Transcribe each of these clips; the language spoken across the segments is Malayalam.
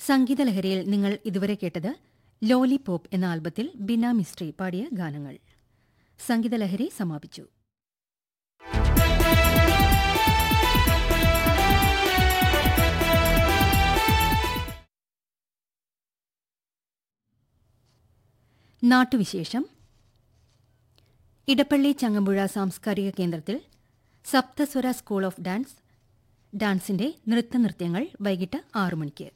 സംഗീതലഹരിയിൽ നിങ്ങൾ ഇതുവരെ കേട്ടത് ലോലിപോപ്പ് എന്ന ആൽബത്തിൽ ബിന മിസ്ട്രി പാടിയ ഗാനങ്ങൾ സംഗീതലഹരി സമാപിച്ചു നാട്ടുവിശേഷം ഇടപ്പള്ളി ചങ്ങമ്പുഴ സാംസ്കാരിക കേന്ദ്രത്തിൽ സപ്തസ്വര സ്കൂൾ ഓഫ് ഡാൻസ് ഡാൻസിന്റെ നൃത്തനൃത്യങ്ങൾ വൈകിട്ട് ആറു മണിക്ക്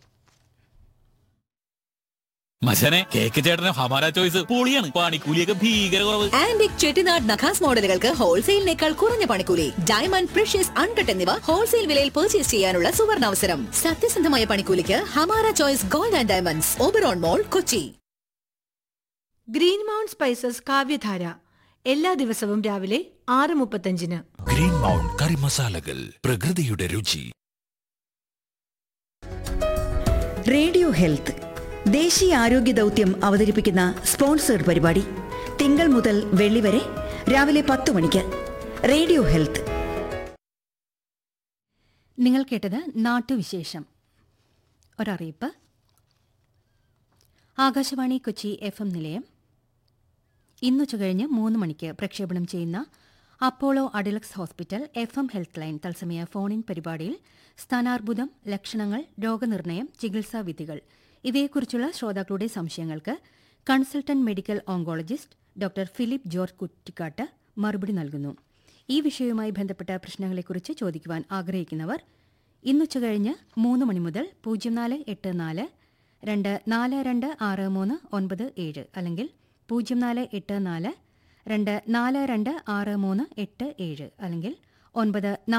മച്ചനെ കേക്ക് ചേട്ടന് ഹമാര ചോയ്സ് പൊളിയാണ് പണിക്കൂലിയൊക്കെ ഭീകര കുറവ് ആന്റിക് ചെട്ടിനാട് നഖാസ് മോഡലുകൾക്ക് ഹോൾസെയിലിനേക്കാൾ കുറഞ്ഞ പണിക്കൂലി ഡയമണ്ട് പ്രഷ്യസ് അൺകട്ട് എന്നിവ ഹോൾസെയിൽ വിലയിൽ പർച്ചേസ് ചെയ്യാനുള്ള സുവർണാവസരം സത്യസന്ധമായ പണിക്കൂലിക്ക് Hamara choice gold and diamonds Oberon mall Kochi green mount spices Kavyadhara എല്ലാ ദിവസവും രാവിലെ ആറ് മുപ്പത്തഞ്ചിന് ഗ്രീൻ മൗണ്ട് കറി മസാലകൾ പ്രകൃതിയുടെ രുചി റേഡിയോ ഹെൽത്ത് ദേശീയ ആരോഗ്യ ദൗത്യം അവതരിപ്പിക്കുന്ന സ്പോൺസേഡ് പരിപാടി തിങ്കൾ മുതൽ വെള്ളി വരെ രാവിലെ പത്ത് മണിക്ക് റേഡിയോ ഹെൽത്ത് നിങ്ങൾ കേട്ടത് നാട്ടുവിശേഷം ഒരറിയിപ്പ് ആകാശവാണി കൊച്ചി എഫ് എം നിലയം ഇന്നുച്ചകഴിഞ്ഞ് മൂന്ന് മണിക്ക് പ്രക്ഷേപണം ചെയ്യുന്ന Apollo Adlux hospital F M health line തത്സമയ ഫോണിൻ പരിപാടിയിൽ സ്ഥാനാർബുദം ലക്ഷണങ്ങൾ രോഗനിർണയം ചികിത്സാ വിധികൾ ഇവയെക്കുറിച്ചുള്ള ശ്രോതാക്കളുടെ സംശയങ്ങൾക്ക് consultant medical oncologist doctor Philip George Kuttikkat മറുപടി നൽകുന്നു ഈ വിഷയവുമായി ബന്ധപ്പെട്ട പ്രശ്നങ്ങളെക്കുറിച്ച് ചോദിക്കുവാൻ ആഗ്രഹിക്കുന്നവർ ഇന്നുച്ചകഴിഞ്ഞ് മൂന്ന് മണി മുതൽ പൂജ്യം നാല് എട്ട് നാല് രണ്ട് നാല് രണ്ട് ആറ് മൂന്ന് ഒൻപത് ഏഴ് അല്ലെങ്കിൽ പൂജ്യം നാല് എട്ട് നാല് രണ്ട് നാല് രണ്ട് ആറ് മൂന്ന് എട്ട് ഏഴ് അല്ലെങ്കിൽ ഒൻപത്